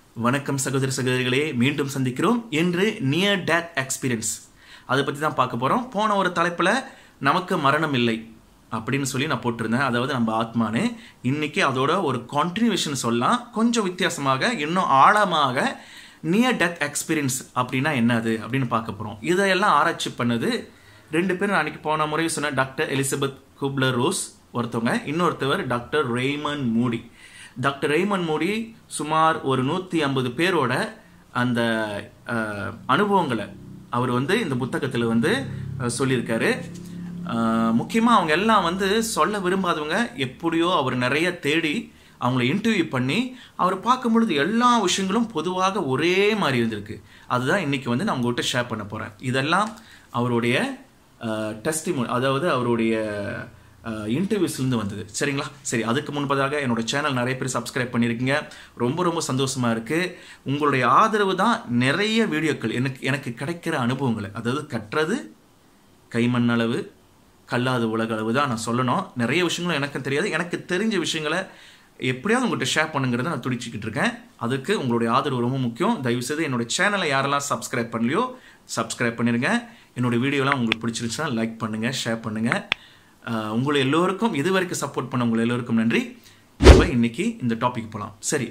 வணக்கம் சகோதர சகோதரிகளே மீண்டும் சந்திக்கிறோம் இன்று நியர் டேத் எக்ஸ்பீரியன்ஸ் அதை பற்றி தான் பார்க்க போகிறோம் போன ஒரு தலைப்பில் நமக்கு மரணம் இல்லை அப்படின்னு சொல்லி நான் போட்டிருந்தேன் அதாவது நம்ம ஆத்மானு இன்னைக்கு அதோட ஒரு கான்டினியூஷன் சொல்லலாம் கொஞ்சம் வித்தியாசமாக இன்னும் ஆழமாக நியர் டெத் எக்ஸ்பீரியன்ஸ் அப்படின்னா என்னது அப்படின்னு பார்க்க போகிறோம் இதையெல்லாம் ஆராய்ச்சி பண்ணது ரெண்டு பேரும் நான் அன்னைக்கு போன முறை சொன்ன டாக்டர் எலிசபெத் குப்லர் ரோஸ் ஒருத்தவங்க இன்னொருத்தவர் டாக்டர் ரெய்மன் மூடி டாக்டர் ரெய்மன் மூடி சுமார் ஒரு நூற்றி ஐம்பது பேரோட அந்த அஹ், அனுபவங்களை அவர் வந்து இந்த புத்தகத்தில் வந்து அஹ், சொல்லியிருக்காரு முக்கியமாக அவங்க எல்லாம் வந்து சொல்ல விரும்பாதவங்க எப்படியோ அவர் நிறைய தேடி அவங்கள இன்டர்வியூ பண்ணி அவர் பார்க்கும் பொழுது எல்லா விஷயங்களும் பொதுவாக ஒரே மாதிரி இருந்திருக்கு அதுதான் இன்னைக்கு வந்து நான் உங்கள்கிட்ட ஷேர் பண்ண போகிறேன் இதெல்லாம் அவருடைய டெஸ்டிமோன் அதாவது அவருடைய இன்டர்வியூஸ்லேருந்து வந்தது சரிங்களா சரி அதுக்கு முன்பதாக என்னோட சேனல் நிறைய பேர் சப்ஸ்கிரைப் பண்ணியிருக்கீங்க ரொம்ப ரொம்ப சந்தோஷமாக இருக்குது உங்களுடைய ஆதரவு தான் நிறைய வீடியோக்கள் எனக்கு எனக்கு கிடைக்கிற அனுபவங்களை அதாவது கற்றது கைமண் அளவு கல்லாத உலக அளவு தான் நான் சொல்லணும் நிறைய விஷயங்களும் எனக்கும் தெரியாது எனக்கு தெரிஞ்ச விஷயங்களை எப்படியாவது உங்கள்கிட்ட ஷேர் பண்ணுங்கிறத நான் துடிச்சிக்கிட்டு இருக்கேன் அதுக்கு உங்களுடைய ஆதரவு ரொம்ப முக்கியம் தயவுசெய்து என்னோட சேனலை யாரெல்லாம் சப்ஸ்கிரைப் பண்ணலையோ சப்ஸ்கிரைப் பண்ணிடுங்க என்னோட வீடியோலாம் உங்களுக்கு பிடிச்சிருந்துச்சுன்னா லைக் பண்ணுங்கள் ஷேர் பண்ணுங்கள் ஆஹ் உங்களை எல்லோருக்கும் இது வரைக்கும் சப்போர்ட் பண்ண உங்களை எல்லோருக்கும் நன்றி இப்போ இன்னைக்கு இந்த டாபிக் போகலாம் சரி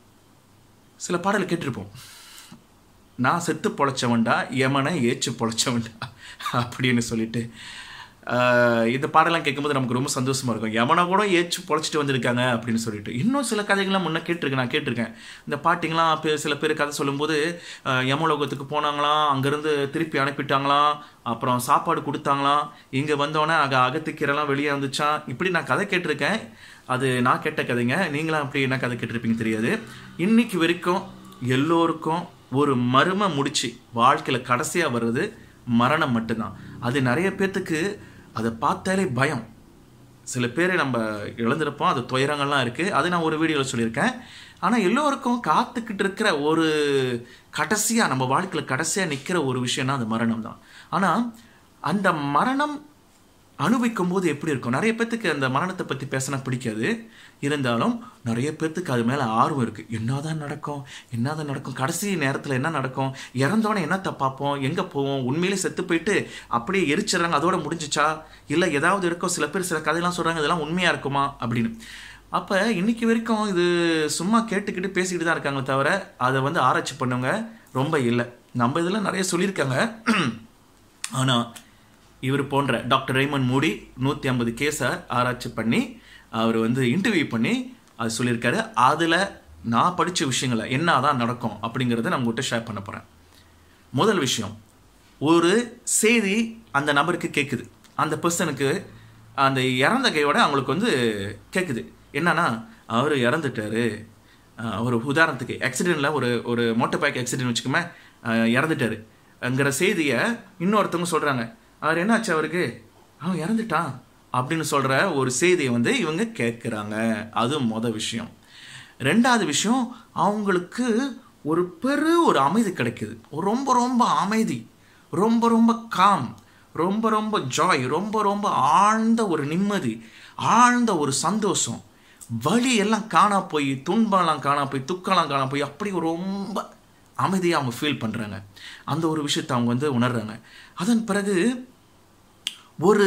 சில பாடல் கேட்டிருப்போம் நான் செத்து பொழைச்சவன்டா யமனை ஏச்சு பொழைச்சவன்டா அப்படின்னு சொல்லிட்டு ஆஹ் இந்த பாடலாம் கேட்கும்போது நமக்கு ரொம்ப சந்தோஷமா இருக்கும் யமனை கூட ஏச்சு பொழைச்சிட்டு வந்திருக்காங்க அப்படின்னு சொல்லிட்டு இன்னும் சில கதைகள்லாம் முன்ன கேட்டிருக்கேன் நான் கேட்டிருக்கேன் இந்த பாட்டிங்களாம் பே- சில பேர் கதை சொல்லும்போது ஆஹ் யமலோகத்துக்கு போனாங்களாம் அங்கேருந்து திருப்பி அனுப்பிட்டாங்களாம் அப்புறம் சாப்பாடு கொடுத்தாங்களாம் இங்கே வந்தோடனே அக அகத்துக்கீரைலாம் வெளியே வந்துச்சான் இப்படி நான் கதை கேட்டிருக்கேன் அது நான் கேட்ட கதைங்க நீங்களாம் அப்படி என்ன கதை கேட்டிருப்பீங்க தெரியாது இன்னைக்கு வரைக்கும் எல்லோருக்கும் ஒரு மர்ம முடிச்சு வாழ்க்கையில் கடைசியாக வர்றது மரணம் மட்டும்தான் அது நிறைய பேர்த்துக்கு அதை பார்த்தாலே பயம் சில பேர் நம்ம இழந்திருப்போம் அது துயரங்கள்லாம் இருக்குது அது நான் ஒரு வீடியோவில் சொல்லியிருக்கேன் ஆனால் எல்லோருக்கும் காத்துக்கிட்டு இருக்கிற ஒரு கடைசியாக நம்ம வாழ்க்கையில் கடைசியாக நிற்கிற ஒரு விஷயம்னா அது மரணம் தான் ஆனால் அந்த மரணம் அனுபவிக்கும் போது எப்படி இருக்கும் நிறைய பேர்த்துக்கு அந்த மரணத்தை பற்றி பேசினா பிடிக்காது இருந்தாலும் நிறைய பேர்த்துக்கு அது மேலே ஆர்வம் இருக்குது என்னதான் நடக்கும் என்னதான் நடக்கும் கடைசி நேரத்தில் என்ன நடக்கும் இறந்தோடனே என்னத்தை பார்ப்போம் எங்கே போவோம் உண்மையிலே செத்து போயிட்டு அப்படியே எரிச்சிடுறாங்க அதோட முடிஞ்சிச்சா இல்லை ஏதாவது இருக்கும் சில பேர் சில கதையெல்லாம் சொல்கிறாங்க இதெல்லாம் உண்மையாக இருக்குமா அப்படின்னு அப்போ இன்னைக்கு வரைக்கும் இது சும்மா கேட்டுக்கிட்டு பேசிக்கிட்டு தான் இருக்காங்க தவிர அதை வந்து ஆராய்ச்சி பண்ணவங்க ரொம்ப இல்லை நம்ம இதில் நிறைய சொல்லியிருக்காங்க ஆனால் இவர் போன்ற டாக்டர் ரெய்மன் மூடி நூற்றி ஐம்பது கேஸை ஆராய்ச்சி பண்ணி அவர் வந்து இன்டர்வியூ பண்ணி அது சொல்லியிருக்காரு அதில் நான் படித்த விஷயங்களை என்ன தான் நடக்கும் அப்படிங்கிறத நான் உங்கள்கிட்ட ஷேர் பண்ண போகிறேன் முதல் விஷயம் ஒரு செய்தி அந்த நபருக்கு கேட்குது அந்த பர்சனுக்கு அந்த இறந்த கையோட அவங்களுக்கு வந்து கேட்குது என்னன்னா அவர் இறந்துட்டாரு அஹ் ஒரு உதாரணத்துக்கு ஆக்சிடெண்ட்டில் ஒரு ஒரு மோட்டர் பைக் ஆக்சிடென்ட் வச்சுக்கோமே அஹ் இறந்துட்டாரு ங்கிற செய்தியை இன்னொருத்தவங்க சொல்கிறாங்க அவர் என்னாச்சு அவருக்கு அவன் இறந்துட்டான் அப்படின்னு சொல்கிற ஒரு செய்தியை வந்து இவங்க கேட்குறாங்க அது மொதல் விஷயம் ரெண்டாவது விஷயம் அவங்களுக்கு ஒரு பெரு ஒரு அமைதி கிடைக்குது ரொம்ப ரொம்ப அமைதி ரொம்ப ரொம்ப காம் ரொம்ப ரொம்ப ஜாய் ரொம்ப ரொம்ப ஆழ்ந்த ஒரு நிம்மதி ஆழ்ந்த ஒரு சந்தோஷம் வலி எல்லாம் காணா போய் துன்பம்லாம் காணா போய் துக்கம்லாம் காணா போய் அப்படி ஒரு ரொம்ப அமைதியாக அவங்க ஃபீல் பண்ணுறாங்க அந்த ஒரு விஷயத்தை அவங்க வந்து உணர்றாங்க அதன் பிறகு ஒரு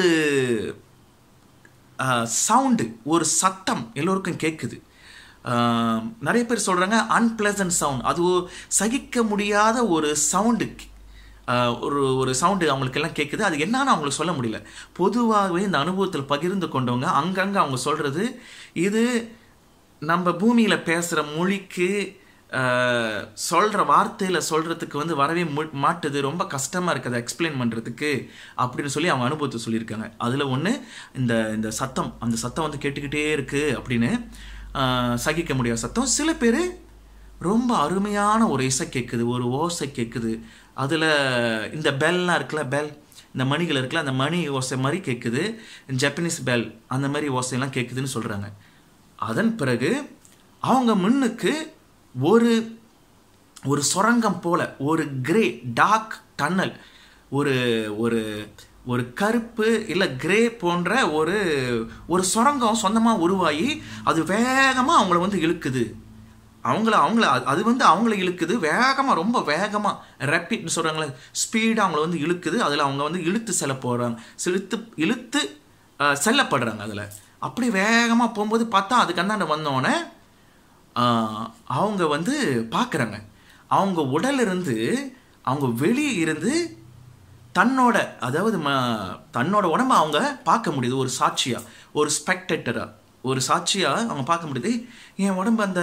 சவுண்டு ஒரு சத்தம் எல்லோருக்கும் கேட்குது ஆஹ், நிறைய பேர் சொல்கிறாங்க அன்பிளசன்ட் சவுண்ட் அது ஒரு சகிக்க முடியாத ஒரு சவுண்டு ஒரு ஒரு சவுண்டு அவங்களுக்கெல்லாம் கேட்குது அது என்னன்னு அவங்களுக்கு சொல்ல முடியல பொதுவாகவே இந்த அனுபவத்தில் பகிர்ந்து கொண்டவங்க அங்கங்கே அவங்க சொல்கிறது இது நம்ம பூமியில் பேசுகிற மொழிக்கு சொல்கிற வார்த்தையில் சொல்கிறதுக்கு வந்து வரவே மு- மாட்டுது ரொம்ப கஷ்டமாக இருக்குது அதை எக்ஸ்பிளைன் பண்ணுறதுக்கு அப்படின்னு சொல்லி அவங்க அனுபவத்தை சொல்லியிருக்காங்க அதில் ஒன்று இந்த இந்த சத்தம் அந்த சத்தம் வந்து கேட்டுக்கிட்டே இருக்குது அப்படின்னு ஆஹ், சகிக்க முடியாத சத்தம் சில பேர் ரொம்ப அருமையான ஒரு இசை கேட்குது ஒரு ஓசை கேட்குது அதில் இந்த பெல்லாம் இருக்குல்ல பெல் இந்த மணிகள் இருக்குல்ல அந்த மணி ஓசை மாதிரி கேட்குது ஜப்பனீஸ் பெல் அந்த மாதிரி ஓசையெல்லாம் கேட்குதுன்னு சொல்கிறாங்க அதன் பிறகு அவங்க முன்னுக்கு ஒரு ஒரு சுரங்கம் போல ஒரு கிரே டார்க் டன்னல் ஒரு ஒரு ஒரு கருப்பு இல்லை கிரே போன்ற ஒரு ஒரு சுரங்கம் சொந்தமாக உருவாகி அது வேகமாக அவங்கள வந்து இழுக்குது அவங்கள அவங்கள அது- அது வந்து அவங்கள இழுக்குது வேகமாக ரொம்ப வேகமாக ரேப்பிட்னு சொல்கிறாங்களே ஸ்பீடாக அவங்கள வந்து இழுக்குது அதில் அவங்க வந்து இழுத்து செல்ல போகிறாங்க செலுத்து இழுத்து அஹ், செல்லப்படுறாங்க அதில் அப்படி வேகமாக போகும்போது பார்த்தா அதுக்கு அந்தாண்ட வந்தோடனே ஆஹ், அவங்க வந்து பார்க்குறாங்க அவங்க உடல்ல இருந்து அவங்க வெளியே இருந்து தன்னோட அதாவது ம தன்னோட உடம்ப அவங்க பார்க்க முடியுது ஒரு சாட்சியா ஒரு ஸ்பெக்டேட்டரா ஒரு சாட்சியா அவங்க பார்க்க முடியுது என் உடம்பு அந்த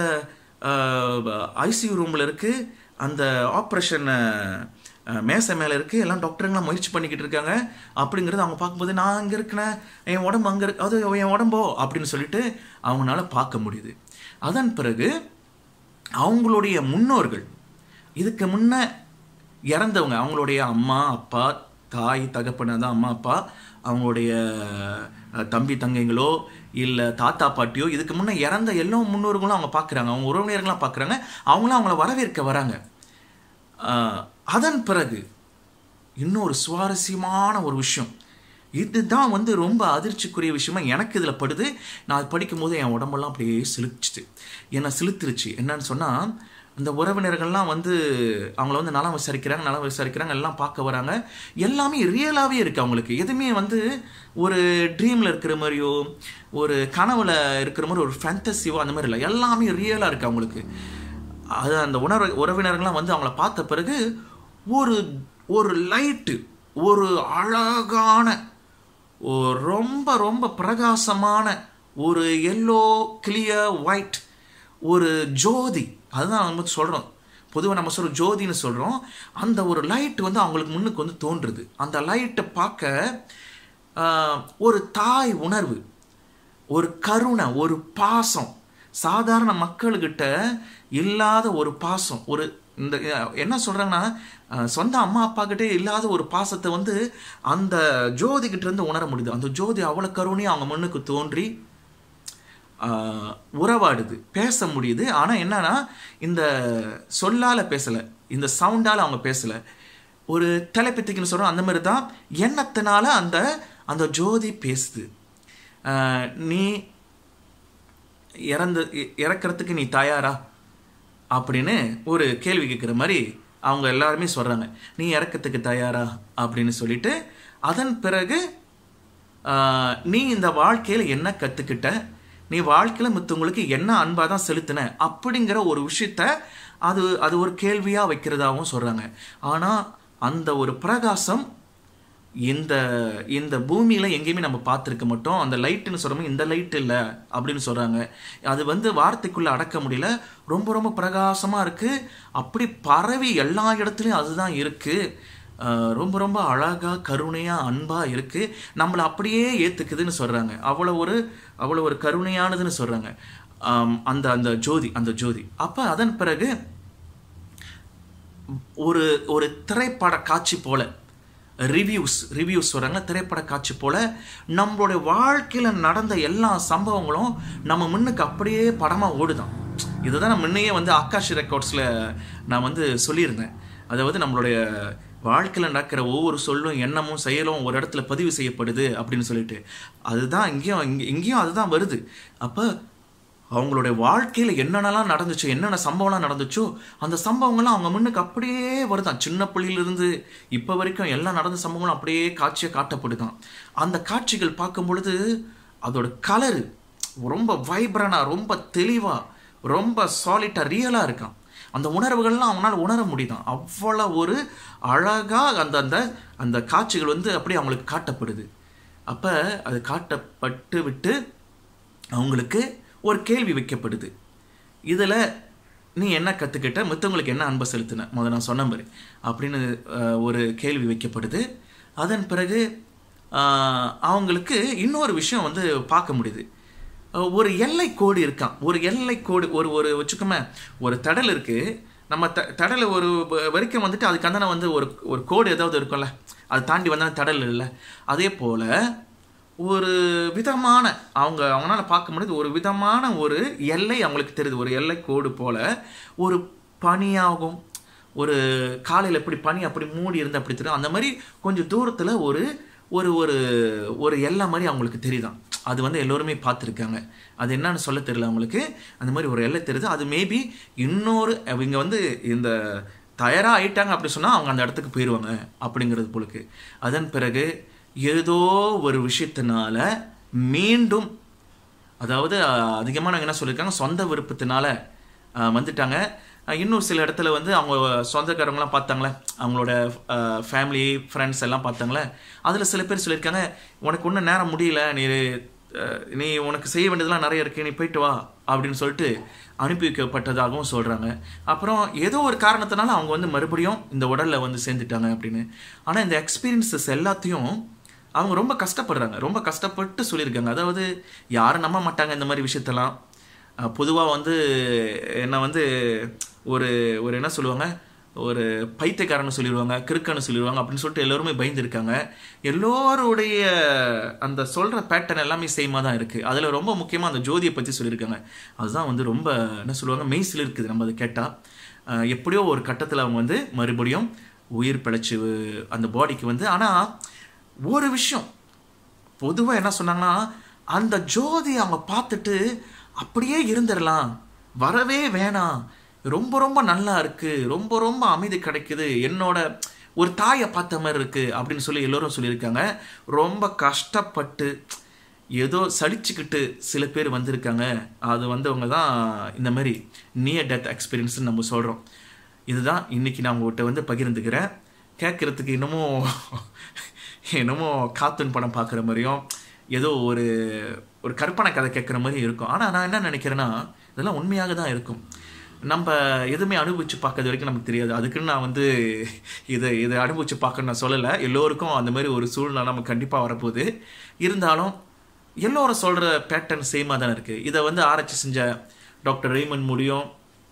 ஐசியூ ரூமில் இருக்கு அந்த ஆப்ரேஷன் மேசை மேலே இருக்கு எல்லாம் டாக்டருங்களாம் முயற்சி பண்ணிக்கிட்டு இருக்காங்க அப்படிங்கிறது அவங்க பார்க்கும்போது நான் அங்கே இருக்கிறேன் என் உடம்பு அங்கே இருக்கு அது என் உடம்போ அப்படின்னு சொல்லிட்டு அவங்களால பார்க்க முடியுது அதன் பிறகு அவங்களுடைய முன்னோர்கள் இதுக்கு முன்ன இறந்தவங்க அவங்களுடைய அம்மா அப்பா தாய் தகப்பன தான் அம்மா அப்பா அவங்களுடைய அஹ், தம்பி தங்கைங்களோ இல்லை தாத்தா பாட்டியோ இதுக்கு முன்னே இறந்த எல்லா முன்னோர்களும் அவங்க பார்க்குறாங்க அவங்க உறவினர்களாம் பார்க்குறாங்க அவங்களும் அவங்கள வரவேற்க வராங்க அஹ், அதன் பிறகு இன்னொரு சுவாரஸ்யமான ஒரு விஷயம் இதுதான் வந்து ரொம்ப அதிர்ச்சிக்குரிய விஷயமா எனக்கு இதில் படுது நான் அது படிக்கும்போது என் உடம்பெல்லாம் அப்படியே சிலுச்சிட்டு என்னை சிலுத்துருச்சு என்னன்னு சொன்னால் இந்த உறவினர்கள்லாம் வந்து அவங்கள வந்து நலம் விசாரிக்கிறாங்க நலம் விசாரிக்கிறாங்க எல்லாம் பார்க்க வராங்க எல்லாமே ரியலாகவே இருக்குது அவங்களுக்கு எதுவுமே வந்து ஒரு ட்ரீமில் இருக்கிற மாதிரியோ ஒரு கனவுல இருக்கிற மாதிரி ஒரு ஃபேண்டசியோ அந்த மாதிரி இல்லை எல்லாமே ரியலாக இருக்குது அவங்களுக்கு அது அந்த உணர்வு உறவினர்கள்லாம் வந்து அவங்கள பார்த்த பிறகு ஒரு ஒரு லைட்டு ஒரு அழகான ஒரு ரொம்ப ரொம்ப பிரகாசமான ஒரு எல்லோ கிளியர் ஒயிட் ஒரு ஜோதி அதுதான் நம்ம சொல்கிறோம் பொதுவாக நம்ம சொல்கிறோம் ஜோதின்னு சொல்கிறோம் அந்த ஒரு லைட் வந்து அவங்களுக்கு முன்னுக்கு வந்து தோன்றுது அந்த லைட்டை பார்க்க ஆஹ், ஒரு தாய் உணர்வு ஒரு கருணை ஒரு பாசம் சாதாரண மக்கள்கிட்ட இல்லாத ஒரு பாசம் ஒரு இந்த என்ன சொல்றாங்கன்னா அஹ், சொந்த அம்மா அப்பா கிட்டே இல்லாத ஒரு பாசத்தை வந்து அந்த ஜோதி கிட்ட இருந்து உணர முடியுது அந்த ஜோதி அவ்வளவு கருணையா அவங்க முன்னுக்கு தோன்றி ஆஹ், உறவாடுது பேச முடியுது ஆனா என்னன்னா இந்த சொல்லால பேசல இந்த சவுண்டால அவங்க பேசல ஒரு தலைப்பத்திக்குன்னு சொல்றோம் அந்த மாதிரி தான் எண்ணத்தினால அந்த அந்த ஜோதி பேசுது ஆஹ், நீ இறந்து இ- இறக்கறதுக்கு நீ தயாரா அப்படின்னு ஒரு கேள்வி கேட்குற மாதிரி அவங்க எல்லாருமே சொல்கிறாங்க நீ இறக்கத்துக்கு தயாரா அப்படின்னு சொல்லிட்டு அதன் பிறகு ஆஹ், நீ இந்த வாழ்க்கையில் என்ன கற்றுக்கிட்ட நீ வாழ்க்கையில் மற்றவங்களுக்கு என்ன அன்பாக தான் செலுத்தின அப்படிங்கிற ஒரு விஷயத்த அது அது ஒரு கேள்வியாக வைக்கிறதாகவும் சொல்கிறாங்க ஆனால் அந்த ஒரு பிரகாசம் இந்த இந்த பூமியில எங்கேயுமே நம்ம பார்த்துருக்க மாட்டோம் அந்த லைட்டுன்னு சொல்கிறோம் இந்த லைட் இல்லை அப்படின்னு சொல்றாங்க அது வந்து வார்த்தைக்குள்ள அடக்க முடியல ரொம்ப ரொம்ப பிரகாசமா இருக்கு அப்படி பரவி எல்லா இடத்துலையும் அதுதான் இருக்கு அஹ் ரொம்ப ரொம்ப அழகா கருணையா அன்பா இருக்கு நம்மளை அப்படியே ஏத்துக்குதுன்னு சொல்றாங்க அவ்வளோ ஒரு அவ்வளோ ஒரு கருணையானதுன்னு சொல்றாங்க ஆம், அந்த அந்த ஜோதி அந்த ஜோதி அப்ப அதன் பிறகு ஒரு ஒரு திரைப்பட காட்சி போல ரிவ்யூஸ் ரிவ்யூஸ் சொல்கிறாங்க திரைப்பட காட்சி போல நம்மளுடைய வாழ்க்கையில் நடந்த எல்லா சம்பவங்களும் நம்ம முன்னுக்கு அப்படியே படமாக ஓடுதான் இதுதான் நான் முன்னையே வந்து ஆகாஷ் ரெக்கார்ட்ஸில் நான் வந்து சொல்லியிருந்தேன் அதாவது நம்மளுடைய வாழ்க்கையில் நடக்கிற ஒவ்வொரு சொல்லும் எண்ணமும் செயலும் ஒரு இடத்துல பதிவு செய்யப்படுது அப்படின்னு சொல்லிட்டு அதுதான் இங்கேயும் இங்கே இங்கேயும் அதுதான் வருது அப்போ அவங்களுடைய வாழ்க்கையில் என்னென்னலாம் நடந்துச்சோ என்னென்ன சம்பவம்லாம் நடந்துச்சோ அந்த சம்பவங்கள்லாம் அவங்க முன்னுக்கு அப்படியே வருதான் சின்ன புள்ளியிலிருந்து இப்போ வரைக்கும் எல்லாம் நடந்த சம்பவங்களும் அப்படியே காட்சியாக காட்டப்படுதான் அந்த காட்சிகள் பார்க்கும் பொழுது அதோட கலரு ரொம்ப வைப்ரனா ரொம்ப தெளிவாக ரொம்ப சாலிட்டாக ரியலாக இருக்கான் அந்த உணர்வுகள்லாம் அவங்களால உணர முடியுதான் அவ்வளோ ஒரு அழகாக அந்த அந்த அந்த காட்சிகள் வந்து அப்படியே அவங்களுக்கு காட்டப்படுது அப்போ அது காட்டப்பட்டு விட்டு அவங்களுக்கு ஒரு கேள்வி வைக்கப்படுது இதில் நீ என்ன கற்றுக்கிட்ட மற்றவங்களுக்கு என்ன அன்பை செலுத்தின முதல்ல நான் சொன்ன மாதிரி அப்படின்னு அஹ், ஒரு கேள்வி வைக்கப்படுது அதன் பிறகு ஆஹ், அவங்களுக்கு இன்னொரு விஷயம் வந்து பார்க்க முடியுது அஹ், ஒரு எல்லை கோடு இருக்கான் ஒரு எல்லை கோடு ஒரு ஒரு வச்சுக்கோமே ஒரு தடல் இருக்கு நம்ம த தடலை ஒரு வ- வரைக்கும் வந்துட்டு அதுக்கு அந்தான வந்து ஒரு ஒரு கோடு ஏதாவது இருக்கும்ல அதை தாண்டி வந்தால் தடல் இல்லை அதே போல் ஒரு விதமான அவங்க அவங்களால பார்க்க முடியுது ஒரு விதமான ஒரு எல்லை அவங்களுக்கு தெரியுது ஒரு எல்லை கோடு போல ஒரு பனியாகும் ஒரு காலையில் எப்படி பனி அப்படி மூடி இருந்து அப்படி தெரியும் அந்த மாதிரி கொஞ்சம் தூரத்தில் ஒரு ஒரு ஒரு ஒரு எல்லை மாதிரி அவங்களுக்கு தெரியுதான் அது வந்து எல்லோருமே பார்த்துருக்காங்க அது என்னன்னு சொல்ல தெரியல அவங்களுக்கு அந்த மாதிரி ஒரு எல்லை தெரியுது அது மேபி இன்னொரு இவங்க வந்து இந்த தயாராக ஆயிட்டாங்க அப்படி சொன்னால் அவங்க அந்த இடத்துக்கு போயிடுவாங்க அப்படிங்கிறது போலுக்கு அதன் பிறகு ஏதோ ஒரு விஷயத்தினால மீண்டும் அதாவது அதிகமாக நாங்கள் என்ன சொல்லியிருக்காங்க சொந்த விருப்பத்தினால அஹ், வந்துட்டாங்க அஹ், இன்னும் சில இடத்துல வந்து அவங்க சொந்தக்காரங்களாம் பார்த்தாங்களே அவங்களோட ஃபேமிலி ஃப்ரெண்ட்ஸ் எல்லாம் பார்த்தாங்களே அதில் சில பேர் சொல்லியிருக்காங்க உனக்கு ஒன்றும் நேரம் முடியல நீ அஹ், நீ உனக்கு செய்ய வேண்டியதெல்லாம் நிறைய இருக்கு நீ போயிட்டு வா அப்படின்னு சொல்லிட்டு அனுப்பி வைக்கப்பட்டதாகவும் சொல்கிறாங்க அப்புறம் ஏதோ ஒரு காரணத்தினால அவங்க வந்து மறுபடியும் இந்த உடலில் வந்து சேர்ந்துட்டாங்க அப்படின்னு ஆனால் இந்த எக்ஸ்பீரியன்சஸ் எல்லாத்தையும் அவங்க ரொம்ப கஷ்டப்படுறாங்க ரொம்ப கஷ்டப்பட்டு சொல்லியிருக்காங்க அதாவது யாரும் நம்ப மாட்டாங்க இந்த மாதிரி விஷயத்தெல்லாம் பொதுவாக வந்து என்ன வந்து ஒரு ஒரு என்ன சொல்லுவாங்க ஒரு பைத்தியக்காரன்னு சொல்லிடுவாங்க கிறுக்கன்னு சொல்லிடுவாங்க அப்படின்னு சொல்லிட்டு எல்லோருமே பயந்துருக்காங்க எல்லோருடைய அந்த சொல்கிற பேட்டர்ன் எல்லாமே சேமாக தான் இருக்குது அதில் ரொம்ப முக்கியமாக அந்த ஜோதியை பற்றி சொல்லியிருக்காங்க அதுதான் வந்து ரொம்ப என்ன சொல்லுவாங்க மெய்சில் இருக்குது நம்ம அதை கேட்டால் எப்படியோ ஒரு கட்டத்தில் அவங்க வந்து மறுபடியும் உயிர் பிழைச்சி அந்த பாடிக்கு வந்து ஆனால் ஒரு விஷயம் பொதுவாக என்ன சொன்னாங்கன்னா அந்த ஜோதி அவங்க பார்த்துட்டு அப்படியே இருந்துடலாம் வரவே வேணாம் ரொம்ப ரொம்ப நல்லா இருக்கு ரொம்ப ரொம்ப அமைதி கிடைக்குது என்னோட ஒரு தாயை பார்த்த மாதிரி இருக்கு அப்படின்னு சொல்லி எல்லோரும் சொல்லியிருக்காங்க ரொம்ப கஷ்டப்பட்டு ஏதோ சலிச்சுக்கிட்டு சில பேர் வந்திருக்காங்க அது வந்தவங்க தான் இந்த மாதிரி நியர் டெத் எக்ஸ்பீரியன்ஸ்னு நம்ம சொல்கிறோம் இதுதான் இன்னைக்கு நான் உங்கள்கிட்ட வந்து பகிர்ந்துக்கிறேன் கேட்குறதுக்கு இன்னமும் என்னமோ கார்ட்டூன் படம் பார்க்குற மாதிரியும் ஏதோ ஒரு ஒரு கற்பனை கதை கேட்குற மாதிரி இருக்கும் ஆனால் நான் என்ன நினைக்கிறேன்னா இதெல்லாம் உண்மையாக தான் இருக்கும் நம்ம எதுவுமே அனுபவிச்சு பார்க்கறது வரைக்கும் நமக்கு தெரியாது அதுக்குன்னு நான் வந்து இதை இதை அனுபவிச்சு பார்க்கணும்னு நான் சொல்லலை எல்லோருக்கும் அந்த மாதிரி ஒரு சூழ்நிலை நமக்கு கண்டிப்பாக வரப்போகுது இருந்தாலும் எல்லோரும் சொல்கிற பேட்டர்ன் சேமாக தானே இருக்குது இதை வந்து ஆராய்ச்சி செஞ்ச டாக்டர் ரெய்மன் முடியும்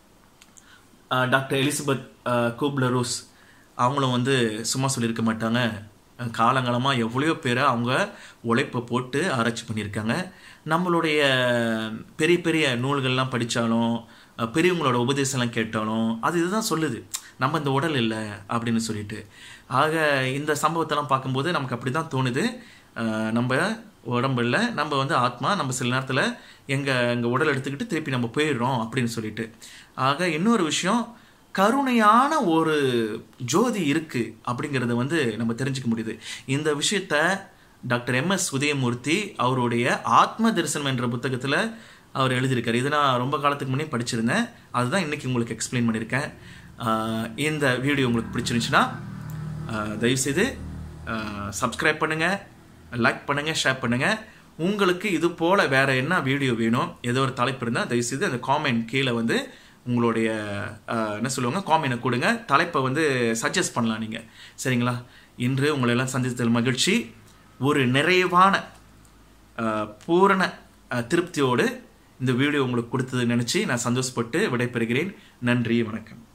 அஹ் டாக்டர் எலிசபெத் கூப்லர் ரோஸ் அவங்களும் வந்து சும்மா சொல்லியிருக்க மாட்டாங்க அஹ் காலங்காலமாக எவ்வளோ பேரை அவங்க உழைப்பை போட்டு ஆராய்ச்சி பண்ணியிருக்காங்க நம்மளுடைய பெரிய பெரிய நூல்கள்லாம் படித்தாலும் பெரியவங்களோட உபதேசம்லாம் கேட்டாலும் அது இதுதான் சொல்லுது நம்ம இந்த உடல் இல்லை அப்படின்னு சொல்லிட்டு ஆக இந்த சம்பவத்தெல்லாம் பார்க்கும்போது நமக்கு அப்படி தான் தோணுது அஹ் நம்ம உடம்பு இல்லை நம்ம வந்து ஆத்மா நம்ம சில நேரத்தில் எங்கள் எங்கள் உடல் எடுத்துக்கிட்டு திருப்பி நம்ம போயிடுறோம் அப்படின்னு சொல்லிட்டு ஆக இன்னொரு விஷயம் கருணையான ஒரு ஜோதி இருக்கு அப்படிங்கிறத வந்து நம்ம தெரிஞ்சுக்க முடியுது இந்த விஷயத்த டாக்டர் எம் எஸ் உதயமூர்த்தி அவருடைய ஆத்ம தரிசனம் என்ற புத்தகத்தில் அவர் எழுதியிருக்காரு இதை நான் ரொம்ப காலத்துக்கு முன்னே படிச்சிருந்தேன் அதுதான் இன்னைக்கு உங்களுக்கு எக்ஸ்பிளைன் பண்ணியிருக்கேன் ஆஹ் இந்த வீடியோ உங்களுக்கு பிடிச்சிருந்துச்சுன்னா ஆஹ் தயவுசெய்து சப்ஸ்கிரைப் பண்ணுங்கள் லைக் பண்ணுங்கள் ஷேர் பண்ணுங்கள் உங்களுக்கு இது போல் வேறு என்ன வீடியோ வேணும் ஏதோ ஒரு தலைப்பு இருந்தால் தயவுசெய்து அந்த காமெண்ட் கீழே வந்து உங்களுடைய ஆஹ், என்ன சொல்லுவாங்க காமெண்ட்டை கொடுங்க தலைப்பை வந்து சஜஸ்ட் பண்ணலாம் நீங்கள் சரிங்களா இன்று உங்களை எல்லாம் சந்தித்ததில் மகிழ்ச்சி ஒரு நிறைவான ஆஹ், பூரண ஆஹ், திருப்தியோடு இந்த வீடியோ உங்களுக்கு கொடுத்தது நினச்சி நான் சந்தோஷப்பட்டு விடைபெறுகிறேன் நன்றி வணக்கம்